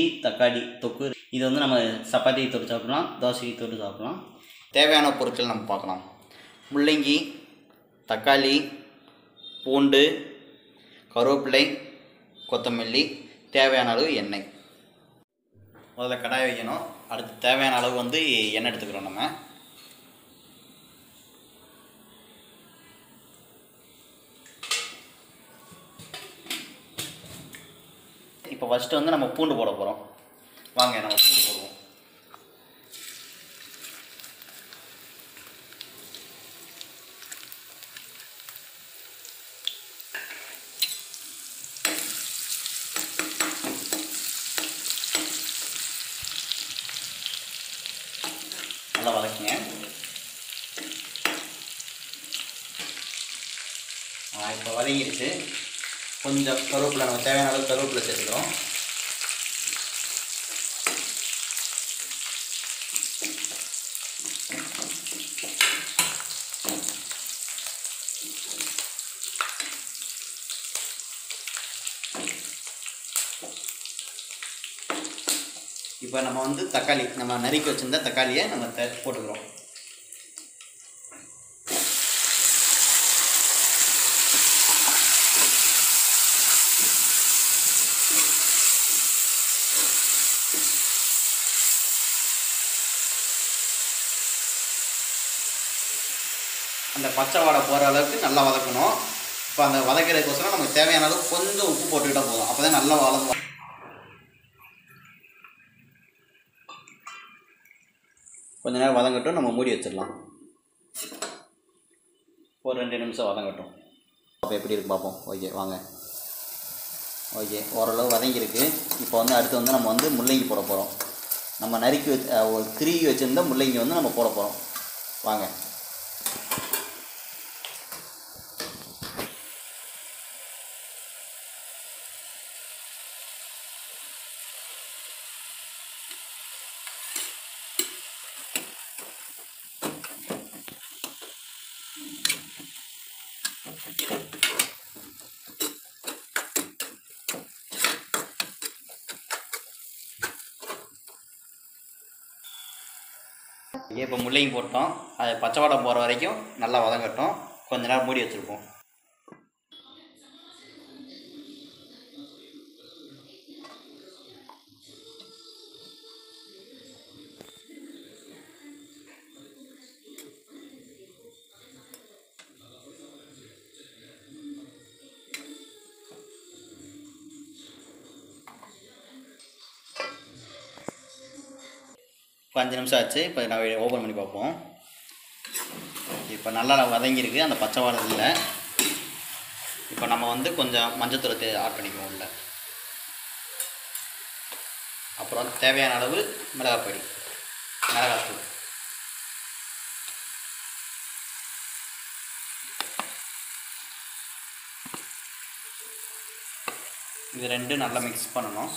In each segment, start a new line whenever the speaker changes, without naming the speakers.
முள்ளங்கி தக்காளி தொக்கு இது வந்து நம்ம சப்பாத்தி தொட்டு சாப்பிடலாம் தோசைக்கு தொட்டு சாப்பிடலாம் தேவையான பொருட்கள் நம்ம பார்க்கலாம் முள்ளங்கி தக்காளி பூண்டு கருவேப்பிலை கொத்தமல்லி தேவையான அளவு எண்ணெய் முதல்ல கடாய் வைக்கணும் அடுத்து தேவையான அளவு வந்து எண்ணெய் எடுத்துக்கிறோம் நம்ம இப்போ ஃபஸ்ட்டு வந்து நம்ம பூண்டு போட போகிறோம் வாங்க நம்ம பூண்டு போடுவோம் நல்லா வதக்குங்க இப்போ வதங்கிடுச்சு கொஞ்சம் கருவேப்பிலை நம்ம தேவையான அளவு கருவேப்பிலை சேர்த்துக்கிறோம் இப்போ நம்ம வந்து தக்காளி நம்ம நறுக்கி வச்சிருந்த தக்காளியை நம்ம த போட்டுக்கிறோம் அந்த பச்சை வாடை போகிற அளவுக்கு நல்லா வதக்கணும் இப்போ அந்த வதக்கிறதுக்கோசரம் நமக்கு தேவையான அளவு கொஞ்சம் உப்பு போட்டுக்கிட்டால் போதும் அப்போ தான் நல்லா வதங்கும் கொஞ்ச நேரம் வதங்கட்டும் நம்ம மூடி வச்சிடலாம் ஒரு ரெண்டு நிமிஷம் வதங்கட்டும் அப்போ எப்படி இருக்கு பார்ப்போம் ஓகே வாங்க ஓகே ஓரளவு வதங்கியிருக்கு இப்போ வந்து அடுத்து வந்து நம்ம வந்து முள்ளங்கி போட போகிறோம் நம்ம நறுக்கி வச்சு அஹ், ஒரு திருகி வச்சுருந்த முள்ளங்கி வந்து நம்ம போட போகிறோம் வாங்க ஓகே இப்போ முள்ளங்கி போட்டோம் அது பச்சை வாடை போகிற வரைக்கும் நல்லா வதங்கட்டும் கொஞ்ச நேரம் மூடி வச்சுருப்போம் இப்போ அஞ்சு நிமிஷம் ஆச்சு இப்போ நான் ஓப்பன் பண்ணி பார்ப்போம் இப்போ நல்லா வதங்கியிருக்கு அந்த பச்சை வாடை இல்லை இப்போ நம்ம வந்து கொஞ்சம் மஞ்சத்தூளத்தை ஆட் பண்ணிக்குவோம் உள்ள அப்புறம் தேவையான அளவு மிளகாப்பொடி மிளகாத்தூள் இது ரெண்டும் நல்லா மிக்ஸ் பண்ணணும்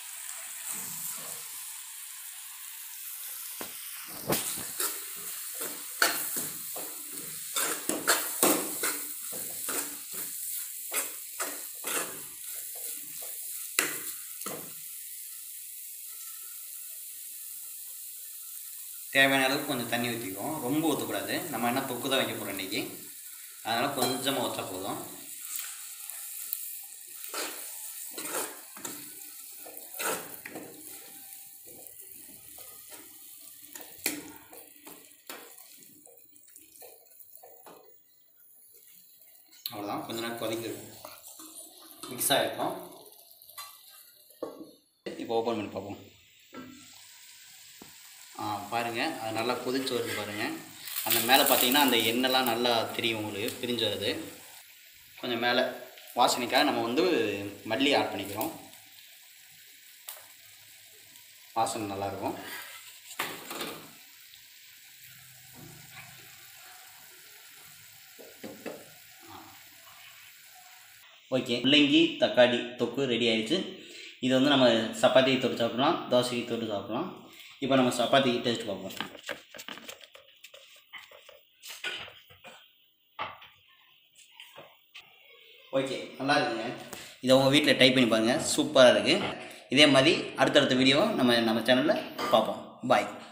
தேவையான அளவுக்கு கொஞ்சம் தண்ணி ஊற்றிக்குவோம் ரொம்ப ஊற்றக்கூடாது நம்ம என்ன தொக்கு தான் வைக்க போகிறோம் இன்றைக்கி அதனால் கொஞ்சமாக ஊற்றா போதும் அவ்வளோதான் கொஞ்ச நேரம் கொதிக்கிருக்கும் மிக்ஸ் ஆகிருக்கும் இப்போ ஓப்பன் பண்ணி பார்ப்போம் ஆ பாருங்கள் அது நல்லா கொதிச்சு வருது பாருங்கள் அந்த மேலே பார்த்தீங்கன்னா அந்த எண்ணெய்லாம் நல்லா தெரியும் உங்களுக்கு பிரிஞ்சு வருது கொஞ்சம் மேலே வாசனைக்காக நம்ம வந்து மல்லி ஆட் பண்ணிக்கிறோம் வாசனை நல்லாயிருக்கும் ஓகே முள்ளங்கி தக்காளி தொக்கு ரெடி ஆயிடுச்சு இது வந்து நம்ம சப்பாத்தி தொட்டு சாப்பிடலாம் தோசைக்கு தொட்டு சாப்பிடலாம் இப்போ நம்ம சப்பாத்திக்கு டேஸ்ட் பார்ப்போம் ஓகே நல்லா இருக்குங்க இதை உங்கள் வீட்டில் டைப் பண்ணி பாருங்கள் சூப்பராக இருக்குது இதே மாதிரி அடுத்தடுத்த வீடியோவை நம்ம நம்ம சேனலில் பார்ப்போம் பாய்